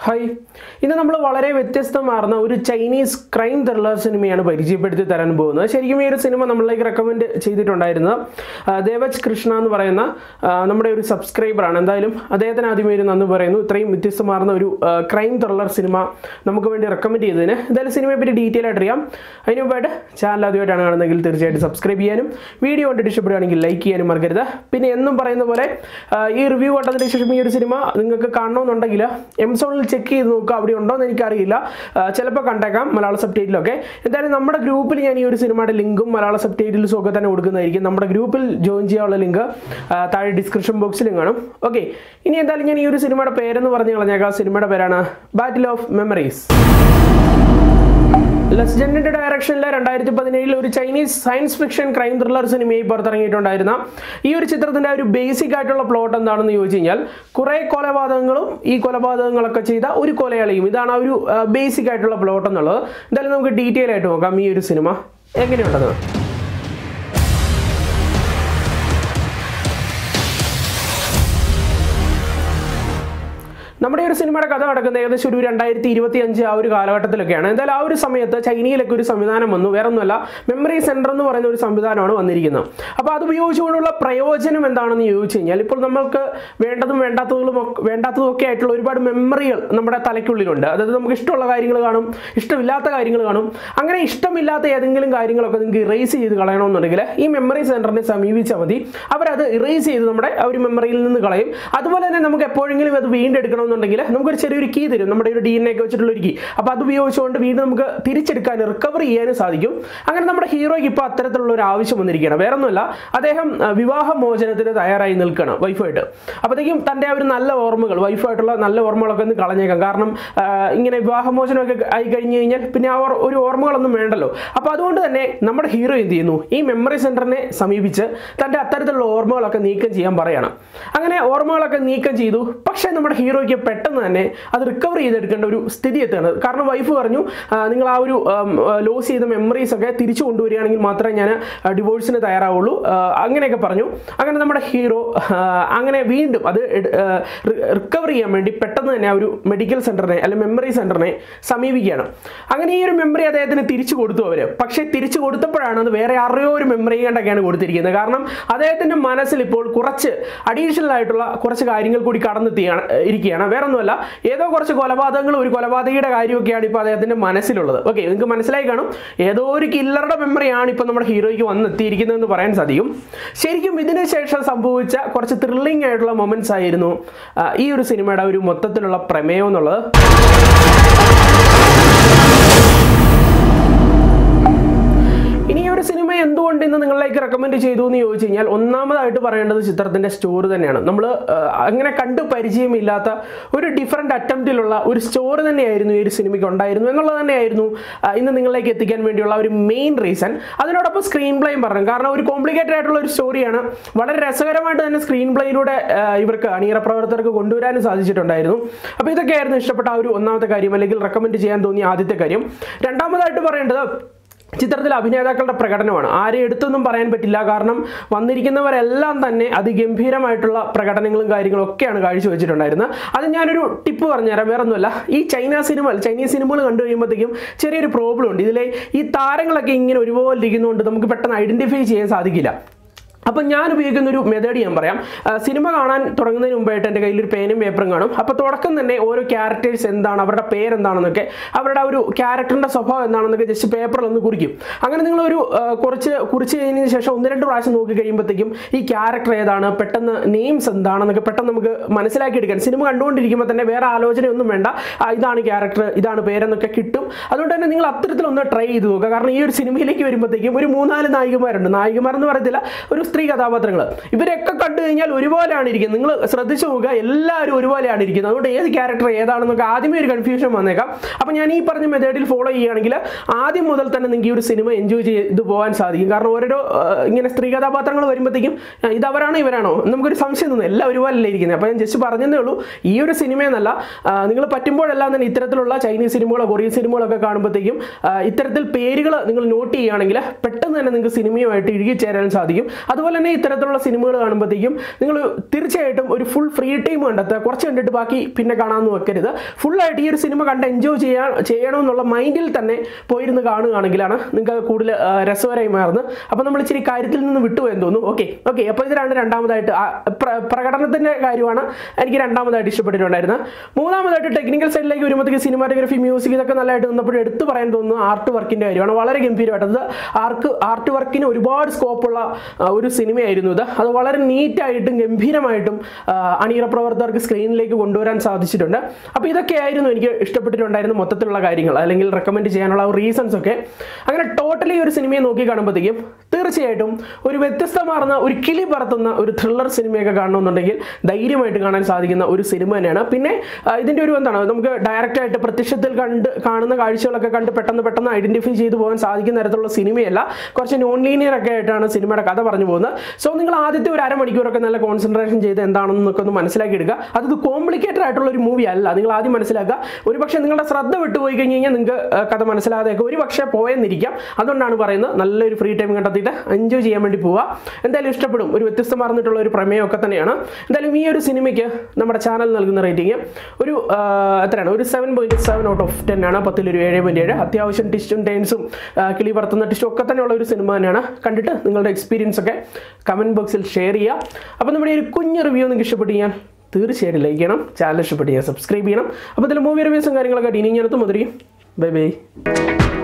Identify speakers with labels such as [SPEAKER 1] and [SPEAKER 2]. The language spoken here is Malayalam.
[SPEAKER 1] ഹായ് ഇന്ന് നമ്മൾ വളരെ വ്യത്യസ്തമാർന്ന ഒരു ചൈനീസ് ക്രൈം ത്രില്ലർ സിനിമയാണ് പരിചയപ്പെടുത്തി തരാൻ പോകുന്നത് ശരിക്കും ഈ ഒരു സിനിമ നമ്മളിലേക്ക് റെക്കമെൻഡ് ചെയ്തിട്ടുണ്ടായിരുന്നത് ആ, ദേവജ് കൃഷ്ണ എന്ന് പറയുന്ന ആ, നമ്മുടെ ഒരു സബ്സ്ക്രൈബറാണ് എന്തായാലും അദ്ദേഹത്തിന് ആദ്യമേ ഒരു നന്ദി പറയുന്നു ഇത്രയും വ്യത്യസ്തമാർന്ന ഒരു ക്രൈം ത്രില്ലർ സിനിമ നമുക്ക് വേണ്ടി റെക്കമെൻഡ് ചെയ്തതിന് എന്തായാലും സിനിമയെ പറ്റി ഡീറ്റെയിൽ ആയിട്ട് അറിയാം അതിന് മുമ്പായിട്ട് ചാനൽ ആദ്യമായിട്ടാണ് കാണുന്നതെങ്കിൽ തീർച്ചയായിട്ടും സബ്സ്ക്രൈബ് ചെയ്യാനും വീഡിയോ കണ്ടിട്ട് ഇഷ്ടപ്പെടുകയാണെങ്കിൽ ലൈക്ക് ചെയ്യാനും മറക്കരുത് പിന്നെ എന്നും പറയുന്ന പോലെ ആ, ഈ റിവ്യൂ കണ്ടതിന് ശേഷം ഈ ഒരു സിനിമ നിങ്ങൾക്ക് കാണണമെന്നുണ്ടെങ്കിൽ എംസോണിൽ ചെക്ക് ചെയ്ത് നോക്കുക അവിടെ ഉണ്ടോ എന്ന് എനിക്കറിയില്ല ചിലപ്പോൾ കണ്ടേക്കാം മലയാള സബ് ടൈറ്റിലൊക്കെ എന്തായാലും നമ്മുടെ ഗ്രൂപ്പിൽ ഞാൻ ഈ ഒരു സിനിമയുടെ ലിങ്കും മലയാള സബ് ടൈറ്റിൽസും ഒക്കെ തന്നെ കൊടുക്കുന്നതായിരിക്കും നമ്മുടെ ഗ്രൂപ്പിൽ ജോയിൻ ചെയ്യാനുള്ള ലിങ്ക് താഴെ ഡിസ്ക്രിപ്ഷൻ ബോക്സിലും കാണും ഓക്കെ ഇനി എന്തായാലും ഞാൻ ഈ ഒരു സിനിമയുടെ പേരെന്ന് പറഞ്ഞു കളഞ്ഞേക്കാം സിനിമയുടെ പേരാണ് ബാറ്റിൽ ഓഫ് മെമ്മറീസ് ലെസ്ജൻഡിന്റെ ഡയറക്ഷനിലെ രണ്ടായിരത്തി പതിനേഴിൽ ഒരു Chinese science fiction crime thriller സിനിമയിൽ പുറത്തിറങ്ങിയിട്ടുണ്ടായിരുന്ന ഈ ഒരു ചിത്രത്തിന്റെ ഒരു ബേസിക് ആയിട്ടുള്ള പ്ലോട്ട് എന്താണെന്ന് ചോദിച്ചു കഴിഞ്ഞാൽ കുറെ കൊലപാതകങ്ങളും ഈ കൊലപാതകങ്ങളൊക്കെ ചെയ്ത ഒരു കൊലയാളിയും ഇതാണ് ആ ഒരു ബേസിക് ആയിട്ടുള്ള പ്ലോട്ട് എന്നുള്ളത് എന്തായാലും നമുക്ക് ഡീറ്റെയിൽ ആയിട്ട് നോക്കാം ഈ ഒരു സിനിമ എങ്ങനെയുണ്ടെന്ന് നമ്മുടെ ഈ ഒരു സിനിമയുടെ കഥ നടക്കുന്നത് ഏകദേശം ഒരു രണ്ടായിരത്തി ഇരുപത്തി അഞ്ച് ആ ഒരു കാലഘട്ടത്തിലൊക്കെയാണ് എന്തായാലും ആ ഒരു സമയത്ത് ചൈനയിലൊക്കെ ഒരു സംവിധാനം വന്നു വേറെ ഒന്നുമല്ല മെമ്മറി സെന്റർ എന്ന് പറയുന്ന ഒരു സംവിധാനമാണ് വന്നിരിക്കുന്നത് അപ്പോൾ അത് ഉപയോഗിച്ചുകൊണ്ടുള്ള പ്രയോജനം എന്താണെന്ന് ചോദിച്ചു കഴിഞ്ഞാൽ ഇപ്പോൾ നമ്മൾക്ക് വേണ്ടതും വേണ്ടാത്തതും ഒക്കെ- വേണ്ടാത്തതും ഒക്കെ ആയിട്ടുള്ള ഒരുപാട് മെമ്മറികൾ നമ്മുടെ തലയ്ക്കുള്ളിലുണ്ട് അതായത് നമുക്ക് ഇഷ്ടമുള്ള കാര്യങ്ങൾ കാണും ഇഷ്ടമില്ലാത്ത കാര്യങ്ങൾ കാണും അങ്ങനെ ഇഷ്ടമില്ലാത്ത ഏതെങ്കിലും കാര്യങ്ങളൊക്കെ നിങ്ങൾക്ക് ഇറേസ് ചെയ്ത് കളയണമെന്നുണ്ടെങ്കിൽ ഈ മെമ്മറി സെന്ററിനെ സമീപിച്ചാൽ മതി അവരത് ഇറേസ് ചെയ്ത് നമ്മുടെ ആ ഒരു മെമ്മറിയിൽ നിന്ന് കളയും അതുപോലെ തന്നെ നമുക്ക് എപ്പോഴെങ്കിലും അത് വീണ്ടെടുക്കണമെന്നുണ്ടെങ്കിൽ നമുക്കൊരു ചെറിയൊരു കീ തരും നമ്മുടെ ഒരു ഡി എൻ ഒക്കെ വെച്ചിട്ടുള്ള ഒരു കീ അപ്പോൾ അത് ഉപയോഗിച്ചുകൊണ്ട് വീണ്ടും നമുക്ക് തിരിച്ചെടുക്കാൻ റിക്കവർ ചെയ്യാനും സാധിക്കും അങ്ങനെ നമ്മുടെ ഹീറോയ്ക്ക് ഇപ്പോൾ അത്തരത്തിലുള്ള ഒരു ആവശ്യം വന്നിരിക്കുകയാണ് വേറെ ഒന്നുമല്ല അദ്ദേഹം ആ, വിവാഹ മോചനത്തിന് തയ്യാറായി നിൽക്കണം വൈഫായിട്ട് അപ്പോഴത്തേക്കും തൻ്റെ ആ ഒരു നല്ല ഓർമ്മകൾ വൈഫായിട്ടുള്ള നല്ല ഓർമ്മകളൊക്കെ ഒന്ന് കളഞ്ഞേക്കാം കാരണം ആ, ഇങ്ങനെ വിവാഹമോചനമൊക്കെ ആയി കഴിഞ്ഞു കഴിഞ്ഞാൽ പിന്നെ ആ ഓർ- ഒരു ഓർമ്മകളൊന്നും വേണ്ടല്ലോ അപ്പോൾ അതുകൊണ്ട് തന്നെ നമ്മുടെ ഹീറോ എന്ത് ചെയ്യുന്നു ഈ മെമ്മറി സെന്ററിനെ സമീപിച്ച് തൻ്റെ അത്തരത്തിലുള്ള ഓർമ്മകളൊക്കെ നീക്കം ചെയ്യാൻ പറയണം അങ്ങനെ ഓർമ്മകളൊക്കെ നീക്കം ചെയ്തു പക്ഷേ നമ്മുടെ ഹീറോയ്ക്ക് പെട്ടെന്ന് തന്നെ അത് റിക്കവർ ചെയ്തെടുക്കേണ്ട ഒരു സ്ഥിതി എത്തുകയാണ് കാരണം വൈഫ് പറഞ്ഞു "ആ, നിങ്ങൾ ആ ഒരു ലോസ് ചെയ്ത മെമ്മറീസ് ഒക്കെ തിരിച്ചു കൊണ്ടുവരികയാണെങ്കിൽ മാത്രമേ ഞാൻ ഡിവോഴ്സിന് തയ്യാറാവുള്ളൂ ആ, അങ്ങനെയൊക്കെ പറഞ്ഞു അങ്ങനെ നമ്മുടെ ഹീറോ അങ്ങനെ വീണ്ടും അത് റിക്കവർ ചെയ്യാൻ വേണ്ടി പെട്ടെന്ന് തന്നെ ആ ഒരു മെഡിക്കൽ സെന്ററിനെ അല്ലെങ്കിൽ മെമ്മറി സെന്ററിനെ സമീപിക്കുകയാണ് അങ്ങനെ ഈ ഒരു മെമ്മറി അദ്ദേഹത്തിന് തിരിച്ചു കൊടുത്തു അവർ പക്ഷേ തിരിച്ചു കൊടുത്തപ്പോഴാണ് അത് വേറെ ആരെയോ ഒരു മെമ്മറി കണ്ടൊക്കെയാണ് കൊടുത്തിരിക്കുന്നത് കാരണം അദ്ദേഹത്തിന്റെ മനസ്സിൽ ഇപ്പോൾ കുറച്ച് അഡീഷണൽ ആയിട്ടുള്ള കുറച്ച് കാര്യങ്ങൾ കൂടി കടന്നെത്തിയാണ് ഇരിക്കുകയാണ് വേറെ ഒന്നുമല്ല ഏതോ കുറച്ച് കൊലപാതകങ്ങളും ഒരു കൊലപാതകയുടെ കാര്യമൊക്കെയാണ് ഇപ്പോൾ അദ്ദേഹത്തിന്റെ മനസ്സിലുള്ളത് ഓക്കെ നിങ്ങൾക്ക് മനസ്സിലായി കാണും ഏതോ ഒരു കില്ലറുടെ മെമ്മറിയാണ് ഇപ്പോൾ നമ്മുടെ ഹീറോയ്ക്ക് വന്നെത്തിയിരിക്കുന്നതെന്ന് പറയാൻ സാധിക്കും ശരിക്കും ഇതിന് ശേഷം സംഭവിച്ച കുറച്ച് ത്രില്ലിംഗ് ആയിട്ടുള്ള മൊമെന്റ്സ് ആയിരുന്നു ആ, ഈ ഒരു സിനിമയുടെ ഒരു മൊത്തത്തിലുള്ള പ്രമേയം എന്നുള്ളത് ഇനി ഈ ഒരു സിനിമ എന്തുകൊണ്ട് ഇന്ന് നിങ്ങളിലേക്ക് റെക്കമെൻഡ് ചെയ്തു എന്ന് ചോദിച്ചു കഴിഞ്ഞാൽ ഒന്നാമതായിട്ട് പറയേണ്ടത് ചിത്രത്തിന്റെ സ്റ്റോറി തന്നെയാണ് നമ്മൾ അങ്ങനെ കണ്ട് പരിചയമില്ലാത്ത ഒരു ഡിഫറെന്റ് അറ്റംപ്റ്റിലുള്ള ഒരു സ്റ്റോറി തന്നെയായിരുന്നു ഈ ഒരു സിനിമയ്ക്ക് ഉണ്ടായിരുന്നു എന്നുള്ളത് തന്നെയായിരുന്നു ആ, ഇന്ന് നിങ്ങളിലേക്ക് എത്തിക്കാൻ വേണ്ടിയുള്ള ഒരു മെയിൻ റീസൺ അതിനോടൊപ്പം സ്ക്രീൻ പ്ലേയും പറഞ്ഞു കാരണം ഒരു കോംപ്ലിക്കേറ്റഡ് ആയിട്ടുള്ള ഒരു സ്റ്റോറിയാണ് വളരെ രസകരമായിട്ട് തന്നെ സ്ക്രീൻ പ്ലേയിലൂടെ ഇവർക്ക് അണിയറ പ്രവർത്തകർക്ക് കൊണ്ടുവരാനും സാധിച്ചിട്ടുണ്ടായിരുന്നു അപ്പോൾ ഇതൊക്കെയായിരുന്നു ഇഷ്ടപ്പെട്ട ആ ഒരു ഒന്നാമത്തെ കാര്യം അല്ലെങ്കിൽ റെക്കമെൻഡ് ചെയ്യാൻ തോന്നിയ ആദ്യത്തെ കാര്യം രണ്ടാമതായിട്ട് പറയേണ്ടത് ചിത്രത്തിലെ അഭിനേതാക്കളുടെ പ്രകടനമാണ് ആരെ എടുത്തൊന്നും പറയാൻ പറ്റില്ല കാരണം വന്നിരിക്കുന്നവരെല്ലാം തന്നെ അതിഗംഭീരമായിട്ടുള്ള പ്രകടനങ്ങളും കാര്യങ്ങളും ഒക്കെയാണ് കാഴ്ചവെച്ചിട്ടുണ്ടായിരുന്നത് അത് ഞാനൊരു ടിപ്പ് പറഞ്ഞുതരാം വേറെ ഒന്നുമല്ല ഈ ചൈന സിനിമ ചൈനീസ് സിനിമകൾ കണ്ടു കഴിയുമ്പോഴത്തേക്കും ചെറിയൊരു പ്രോബ്ലം ഉണ്ട് ഇതിലെ ഈ താരങ്ങളൊക്കെ ഇങ്ങനെ ഒരുപോലെ ഇരിക്കുന്നതുകൊണ്ട് നമുക്ക് പെട്ടെന്ന് ഐഡന്റിഫൈ ചെയ്യാൻ സാധിക്കില്ല അപ്പം ഞാൻ ഉപയോഗിക്കുന്ന ഒരു മെത്തേഡ് ഞാൻ പറയാം ആ, സിനിമ കാണാൻ തുടങ്ങുന്നതിന് മുമ്പായിട്ട് എൻ്റെ കയ്യിൽ ഒരു പേനും പേപ്പറും കാണും അപ്പോൾ തുടക്കം തന്നെ ഓരോ ക്യാരക്ടേഴ്സ് എന്താണ് അവരുടെ പേരെന്താണെന്നൊക്കെ അവരുടെ ആ ഒരു ക്യാരക്ടറിൻ്റെ സ്വഭാവം എന്താണെന്നൊക്കെ ജസ്റ്റ് പേപ്പറിൽ ഒന്ന് കുറിക്കും അങ്ങനെ നിങ്ങളൊരു ആ, കുറച്ച് കുറിച്ച് കഴിഞ്ഞതിന് ശേഷം ഒന്ന് രണ്ട് പ്രാവശ്യം നോക്കി കഴിയുമ്പോഴത്തേക്കും ഈ ക്യാരക്ടർ ഏതാണ് പെട്ടെന്ന് നെയിംസ് എന്താണെന്നൊക്കെ പെട്ടെന്ന് നമുക്ക് മനസ്സിലാക്കിയെടുക്കാൻ സിനിമ കണ്ടുകൊണ്ടിരിക്കുമ്പോൾ തന്നെ വേറെ ആലോചനയൊന്നും വേണ്ട ആ, ഇതാണ് ക്യാരക്ടർ ഇതാണ് പേരെന്നൊക്കെ കിട്ടും അതുകൊണ്ട് തന്നെ നിങ്ങൾ അത്തരത്തിലൊന്ന് ട്രൈ ചെയ്ത് നോക്കുക കാരണം ഈ ഒരു സിനിമയിലേക്ക് വരുമ്പോഴത്തേക്കും ഒരു മൂന്നാല് നായികമാരുണ്ട് നായികമാർ എന്ന് പറയത്തില്ല ഒരു സ്ത്രീ കഥാപാത്രങ്ങൾ ഇവരൊക്കെ കണ്ടു കഴിഞ്ഞാൽ ഒരുപോലെയാണ് ഇരിക്കുന്നത് നിങ്ങൾ ശ്രദ്ധിച്ചു നോക്കുക എല്ലാവരും ഒരുപോലെയാണ് ഇരിക്കുന്നത് അതുകൊണ്ട് ഏത് ക്യാരക്ടർ ഏതാണെന്നൊക്കെ ആദ്യമേ ഒരു കൺഫ്യൂഷൻ വന്നേക്കാം അപ്പോൾ ഞാൻ ഈ പറഞ്ഞ മെത്തേഡിൽ ഫോളോ ചെയ്യുകയാണെങ്കിൽ ആദ്യം മുതൽ തന്നെ നിങ്ങൾക്ക് ഈ ഒരു സിനിമ എൻജോയ് ചെയ്ത് പോകാൻ സാധിക്കും കാരണം ഓരോ ആ, ഇങ്ങനെ സ്ത്രീ കഥാപാത്രങ്ങൾ വരുമ്പോഴത്തേക്കും ആ, ഇതവരാണോ ഇവരാണോ നമുക്കൊരു സംശയം തോന്നും എല്ലാം ഒരുപോലല്ലേ ഇരിക്കുന്നത് അപ്പോൾ ഞാൻ ജസ്റ്റ് പറഞ്ഞതേ ഉള്ളൂ ഈ ഒരു സിനിമയെന്നല്ല നിങ്ങൾ പറ്റുമ്പോഴെല്ലാം തന്നെ ഇത്തരത്തിലുള്ള ചൈനീസ് സിനിമകളോ കൊറിയൻ സിനിമകളൊക്കെ കാണുമ്പോഴത്തേക്കും ആ, ഇത്തരത്തിൽ പേരുകൾ നിങ്ങൾ നോട്ട് ചെയ്യുകയാണെങ്കിൽ പെട്ടെന്ന് തന്നെ നിങ്ങൾക്ക് സിനിമയുമായിട്ട് ഇഴുകിച്ചേരാൻ സാധിക്കും അത് അതുപോലെ തന്നെ ഇത്തരത്തിലുള്ള സിനിമകൾ കാണുമ്പോഴത്തേക്കും നിങ്ങൾ തീർച്ചയായിട്ടും ഒരു ഫുൾ ഫ്രീ ടൈം കണ്ടെത്തുക കുറച്ച് കണ്ടിട്ട് ബാക്കി പിന്നെ കാണാമെന്ന് വെക്കരുത് ഫുള്ളായിട്ട് ഈ ഒരു സിനിമ കണ്ട് എൻജോയ് ചെയ്യാൻ ചെയ്യണമെന്നുള്ള മൈൻഡിൽ തന്നെ പോയിരുന്ന് കാണുകയാണെങ്കിലാണ് നിങ്ങൾക്ക് കൂടുതൽ ആ, രസകരമായി മാറുന്നത് അപ്പോൾ നമ്മൾ ഇച്ചിരി കാര്യത്തിൽ നിന്ന് വിട്ടുപോയെന്ന് തോന്നുന്നു ഓക്കെ ഓക്കെ അപ്പോൾ ഇതിലാണ് രണ്ടാമതായിട്ട് ആ, പ്ര- പ്രകടനത്തിൻ്റെ കാര്യമാണ് എനിക്ക് രണ്ടാമതായിട്ട് ഇഷ്ടപ്പെട്ടിട്ടുണ്ടായിരുന്നത് മൂന്നാമതായിട്ട് ടെക്നിക്കൽ സൈഡിലേക്ക് വരുമ്പോഴത്തേക്ക് സിനിമാറ്റോഗ്രഫി മ്യൂസിക് ഇതൊക്കെ നല്ലതായിട്ട് നിന്നപ്പോൾ എടുത്തു പറയാൻ തോന്നുന്നു ആർട്ട് വർക്കിൻ്റെ കാര്യമാണ് വളരെ ഗംഭീരമായിട്ടത് ആർക്ക് ആർട്ട് വർക്കിന് ഒരുപാട് സ്കോപ്പുള്ള ആ, ഒരു സിനിമയായിരുന്നു ഇത് അത് വളരെ നീറ്റായിട്ടും ഗംഭീരമായിട്ടും ആ, അണിയറ പ്രവർത്തകർക്ക് സ്ക്രീനിലേക്ക് കൊണ്ടുവരാൻ സാധിച്ചിട്ടുണ്ട് അപ്പോൾ ഇതൊക്കെയായിരുന്നു എനിക്ക് ഇഷ്ടപ്പെട്ടിട്ടുണ്ടായിരുന്ന മൊത്തത്തിലുള്ള കാര്യങ്ങൾ അല്ലെങ്കിൽ റെക്കമെൻഡ് ചെയ്യാനുള്ള റീസൺസ് ഒക്കെ അങ്ങനെ ടോട്ടലി ഒരു സിനിമയെ നോക്കി കാണുമ്പോഴത്തേക്കും തീർച്ചയായിട്ടും ഒരു വ്യത്യസ്തമാർന്ന ഒരു കിളി പറത്തുന്ന ഒരു ത്രില്ലർ സിനിമയൊക്കെ കാണണമെന്നുണ്ടെങ്കിൽ ധൈര്യമായിട്ട് കാണാൻ സാധിക്കുന്ന ഒരു സിനിമ തന്നെയാണ് പിന്നെ ആ, ഇതിൻ്റെ ഒരു എന്താണ് നമുക്ക് ഡയറക്റ്റായിട്ട് പ്രത്യക്ഷത്തിൽ കണ്ട് കാണുന്ന കാഴ്ചകളൊക്കെ കണ്ട് പെട്ടെന്ന് പെട്ടെന്ന് ഐഡന്റിഫൈ ചെയ്തു പോകാൻ സാധിക്കുന്ന തരത്തിലുള്ള സിനിമയല്ല കുറച്ച് നോൺ ലീനിയർ ഒക്കെ ആയിട്ടാണ് സിനിമയുടെ കഥ പറഞ്ഞു പോകുന്നത് സോ നിങ്ങൾ ആദ്യത്തെ ഒരു അരമണിക്കൂറൊക്കെ നല്ല കോൺസെൻട്രേഷൻ ചെയ്ത് എന്താണെന്നൊക്കെ ഒന്ന് മനസ്സിലാക്കി എടുക്കുക അത് കോംപ്ലിക്കേറ്റഡ് ആയിട്ടുള്ള ഒരു മൂവി അല്ല നിങ്ങൾ ആദ്യം മനസ്സിലാക്കുക ഒരു പക്ഷേ നിങ്ങളുടെ ശ്രദ്ധ വിട്ടുപോയി കഴിഞ്ഞ് കഴിഞ്ഞാൽ നിങ്ങൾക്ക് ആ, കഥ മനസ്സിലാതെയൊക്കെ ഒരു പക്ഷേ പോയെന്നിരിക്കാം അതുകൊണ്ടാണ് പറയുന്നത് നല്ലൊരു ഫ്രീ ടൈം കണ്ടെത്തിയിട്ട് എൻജോയ് ചെയ്യാൻ വേണ്ടി പോവുക എന്തായാലും ഇഷ്ടപ്പെടും ഒരു വ്യത്യസ്തമാർന്നിട്ടുള്ള ഒരു പ്രമേയമൊക്കെ തന്നെയാണ് എന്തായാലും ഈ ഒരു സിനിമയ്ക്ക് നമ്മുടെ ചാനൽ നൽകുന്ന റേറ്റിംഗ് ഒരു ആ, എത്രയാണ് ഒരു seven point seven out of ten ആണ് പത്തിലൊരു ഏഴ് പോയിന്റ് ഏഴ് അത്യാവശ്യം ടിസ്റ്റും ടേൺസും കിളി പറത്തുന്ന ടിസ്റ്റും ഒക്കെ തന്നെയുള്ള ഒരു സിനിമ തന്നെയാണ് കണ്ടിട്ട് നിങ്ങളുടെ എക്സ്പീരിയൻസ് ഒക്കെ കമൻറ്റ് ബോക്സിൽ ഷെയർ ചെയ്യുക അപ്പോൾ നമ്മുടെ ഈ ഒരു കുഞ്ഞ് റിവ്യൂ നിങ്ങൾക്ക് ഇഷ്ടപ്പെട്ട് കഴിഞ്ഞാൽ തീർച്ചയായിട്ടും ലൈക്ക് ചെയ്യണം ചാനൽ ഇഷ്ടപ്പെട്ട് കഴിഞ്ഞാൽ സബ്സ്ക്രൈബ് ചെയ്യണം അപ്പോൾ ഇതിൽ മൂവി റിവ്യൂസും കാര്യങ്ങളൊക്കെ ഇനി ഞാനത്ത് മുതിരി ബൈ ബൈ